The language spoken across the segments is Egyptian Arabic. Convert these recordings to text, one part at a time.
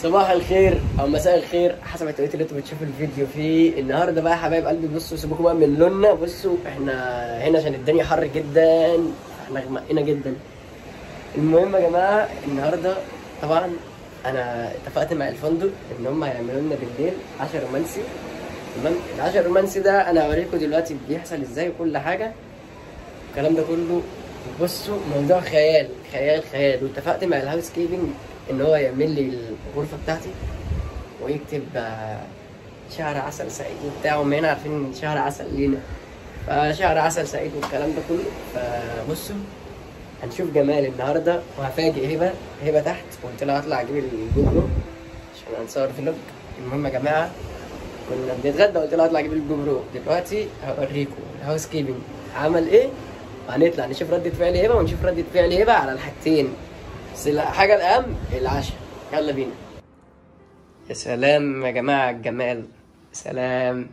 صباح الخير او مساء الخير حسب التوقيت اللي انتوا بتشوفوا الفيديو فيه النهارده بقى يا حبايب قلبي بصوا سيبوكم بقى من لوننا بصوا احنا هنا عشان الدنيا حر جدا احنا غمقنا جدا المهم يا جماعه النهارده طبعا انا اتفقت مع الفندق ان هم هيعملوا لنا بالليل عشاء رومانسي تمام العشاء الرومانسي ده انا هوريكم دلوقتي بيحصل ازاي وكل حاجه الكلام ده كله بصوا موضوع خيال خيال خيال واتفقت مع الهاوس كيبنج ان هو يعمل لي الغرفه بتاعتي ويكتب آه، شهر عسل سعيد وبتاع وما هنا عارفين إن شهر عسل لينا فشهر عسل سعيد والكلام ده كله فبصوا هنشوف جمال النهارده وهفاجئ هبه هبه تحت قلت لها هطلع اجيب الجو برو عشان هنصور فلوج المهم يا جماعه كنا بنتغدى قلت لها هطلع اجيب الجو برو دلوقتي هوريكم الهاوس كيبنج عمل ايه وهنطلع نشوف ردة فعل هبه ونشوف ردة فعل هبه على الحاجتين بس الحاجة الأهم العشاء يلا بينا يا سلام يا جماعة الجمال سلام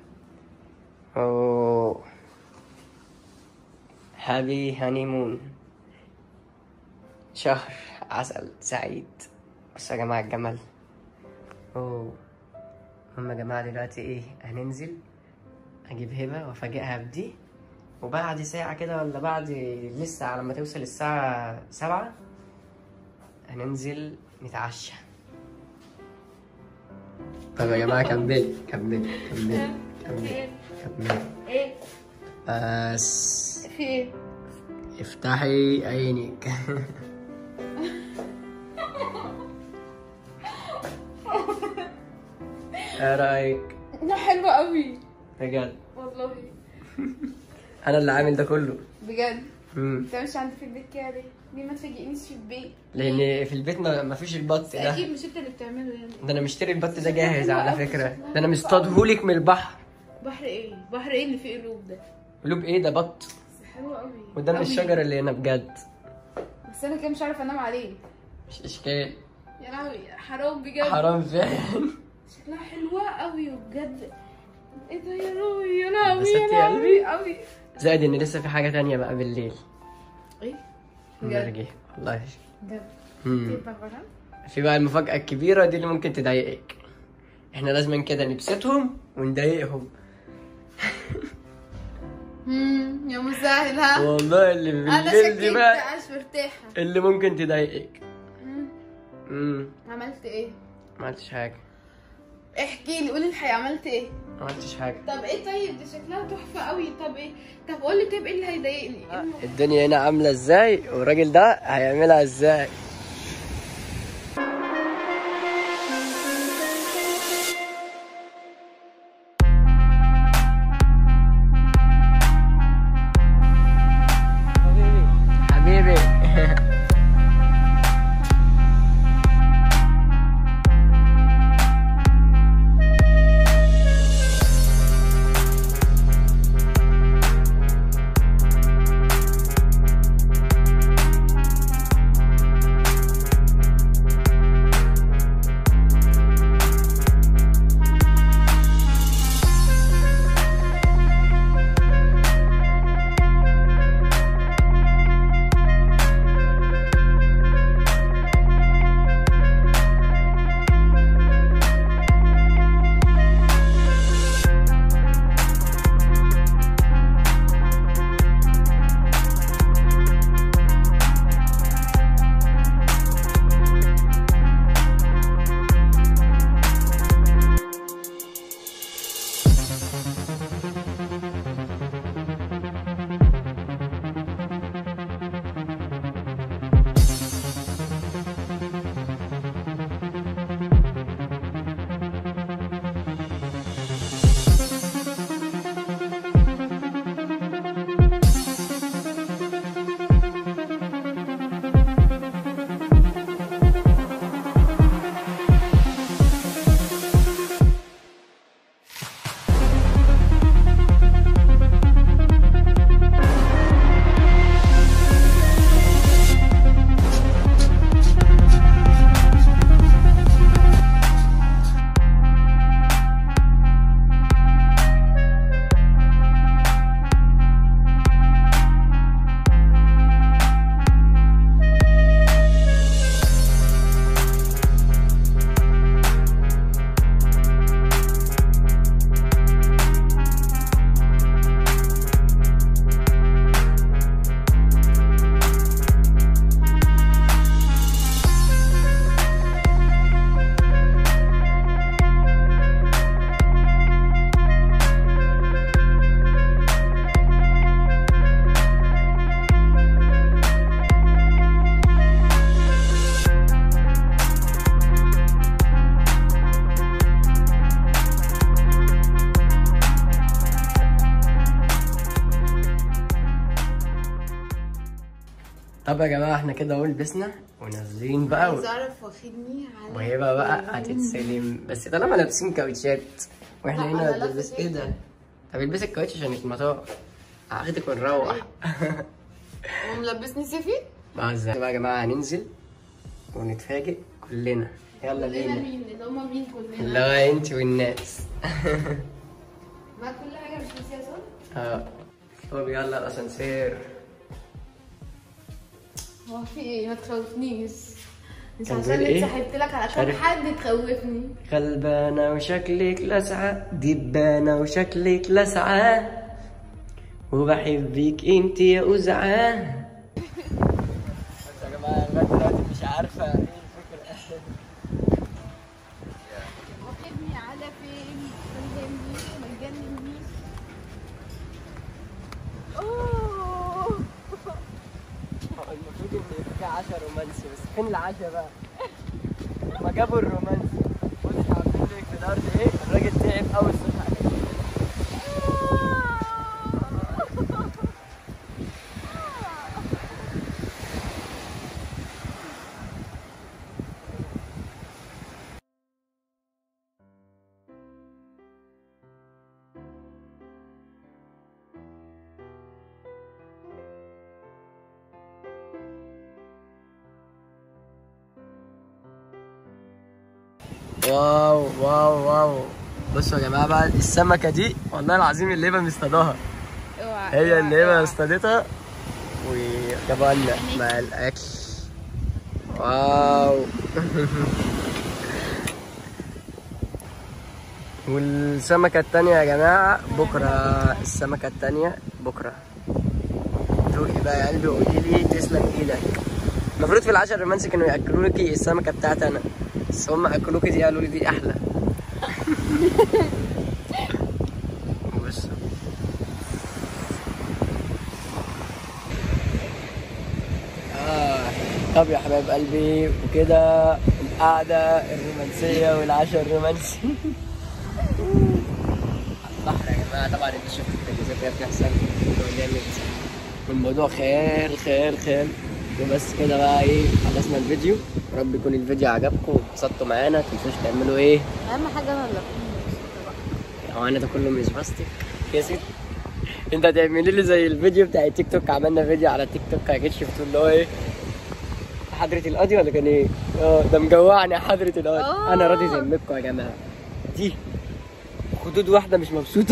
أوه هابي هانيمون شهر عسل سعيد بصوا يا جماعة الجمال أوه هم يا جماعة دلوقتي إيه هننزل أجيب هبة وأفاجئها بدي وبعد ساعة كده ولا بعد لسه على ما توصل الساعة سبعة هننزل نتعشى طب يا جماعة كمل كمل كمل كمل كمل ايه بس في ايه افتحي عينك ايه رايك ده حلو قوي بجد والله انا اللي عامل ده كله بجد مم. انت مش عندي في البيت كده ليه؟ ليه ما تفاجئنيش في البيت؟ لان في البيت ما ما فيش البط ده اكيد مش انت اللي بتعمله يعني ده انا مشتري البط ده جاهز على فكره ده انا مصطادهولك من البحر بحر ايه؟ بحر ايه اللي فيه قلوب ده؟ قلوب ايه ده بط بس حلو قوي وده من قوي. الشجر اللي هنا بجد بس انا كده مش عارفه انام عليه مش اشكال يا لهوي حرام بجد حرام فعلا شكلها حلوه قوي وبجد ايه ده يا لهوي يا لهوي انبسطتي يا يا لهوي قوي زائد ان لسه في حاجه تانية بقى بالليل ايه؟ بجد نرجع والله بجد مم. ايه بقى في بقى المفاجأة الكبيرة دي اللي ممكن تضايقك احنا لازم كده نبسطهم ونضايقهم امم يا مسهل ها والله اللي انا بالليل دي شكيت بقى مش مرتاحه اللي ممكن تضايقك مم. امم عملت ايه؟ ما عملتش حاجة احكي لي قولي الحقيقه عملت ايه؟ ما عملتش حاجة طب ايه طيب دي شكلها تحفه قوي طب ايه؟ طب قول لي طيب ايه اللي هيضايقني؟ إيه اللي- الدنيا هنا عاملة ازاي والراجل ده هيعملها ازاي حبيبي حبيبي طب يا جماعه احنا كده اهو لبسنا ونازلين بقى و... عايز اعرف واخدني على وهبه بقى فين. هتتسلم بس طالما لابسين كاوتشات واحنا لا، هنا أنا بنلبس لابسة ايه ده؟ طب البس الكاوتش عشان في المطار هاخدك ونروح هو ملبسني سيفي بقى ازاي بقى يا جماعه هننزل ونتفاجئ كلنا يلا كلنا بينا مين اللي هما مين كلنا اللي هو انت والناس ما كل حاجه مش ناسيها صح اه طب يلا الاسانسير هو في ايه ما تخوفنيش مش كان عشان بيقول إيه؟ اتسحبت لك علشان عارف؟ حد تخوفني غلبانة وشكلك لسعة دبانة وشكلك لسعة وبحبك انت يا أزعة بس يا جماعة لغاية دلوقتي مش عارفة ايه الفكرة واخدني على فين ما تجننيش ما تجننيش اوه المفروض ان يبقى في عشاء رومانسي بس فين العشاء بقى؟ ما جابوا الرومانسي بص عاملين لك في الارض ايه؟ الراجل تعب قوي الصبح على كده. واو واو واو بصوا يا جماعه بقى السمكه دي والله العظيم اللي هبه مصطاداها اوعى هي اللي هبه اوعى. اصطادتها وجابها لنا مع الاكل واو والسمكه التانية يا جماعه بكره السمكه التانية بكره دوقي بقى يا قلبي وقولي لي تسلم ايدك المفروض في العشاء الرومانسي كانوا ياكلوا لك السمكه بتاعتي انا بس هم اكلوك دي قالوا لي دي احلى بص آه. طب يا حبايب قلبي وكده القعدة الرومانسية والعشاء الرومانسي على البحر يا جماعة طبعا انت شفت التجهيزات اللي بتحصل جامد والموضوع خيال خيال خيال وبس كده بقى ايه خلصنا الفيديو يا رب يكون الفيديو عجبكم واتبسطتوا معانا متنسوش تعملوا ايه اهم حاجه انا اللي هو انا ده كله مش باستيك يا ست انت هتعملي لي زي الفيديو بتاع التيك توك عملنا فيديو على التيك توك اكيد شفتوا اللي هو ايه حضرة القاضي ولا كان ايه؟ اه ده مجوعني يا حضرة القاضي آه. انا راضي ذمكم يا جماعة دي خدود واحدة مش مبسوطة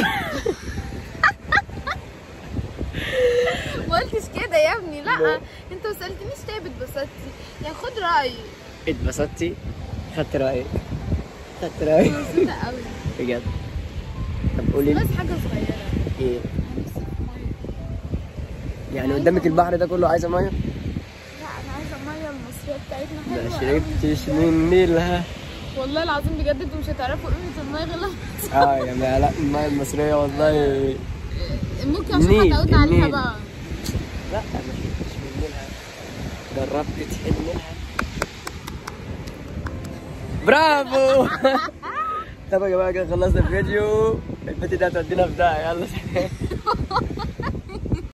ما قلتش كده يا ابني لا لا. انت ما سالتنيش ليه بتبسطتي يعني خد رايي اتبسطتي خدت رأيك خدت رأيك مبسوطه قوي بجد طب قولي لي بس حاجه صغيره ايه انا نفسي في ميه يعني قدامك البحر ده كله عايزة مية؟ لا انا عايزه الميه المصريه بتاعتنا ما حلوه قوي. شربتش من نيلها والله العظيم بجد انتوا مش هتعرفوا قيمه الميه غير اه يا جماعة لا المية المصرية والله ممكن عشان النيل، اتعودنا عليها النيل. بقى لا ما شربتش من نيلها جربت تحنلها برافو طب يا جماعة كده خلصنا الفيديو الفيديو ده هتودينا في ده يلا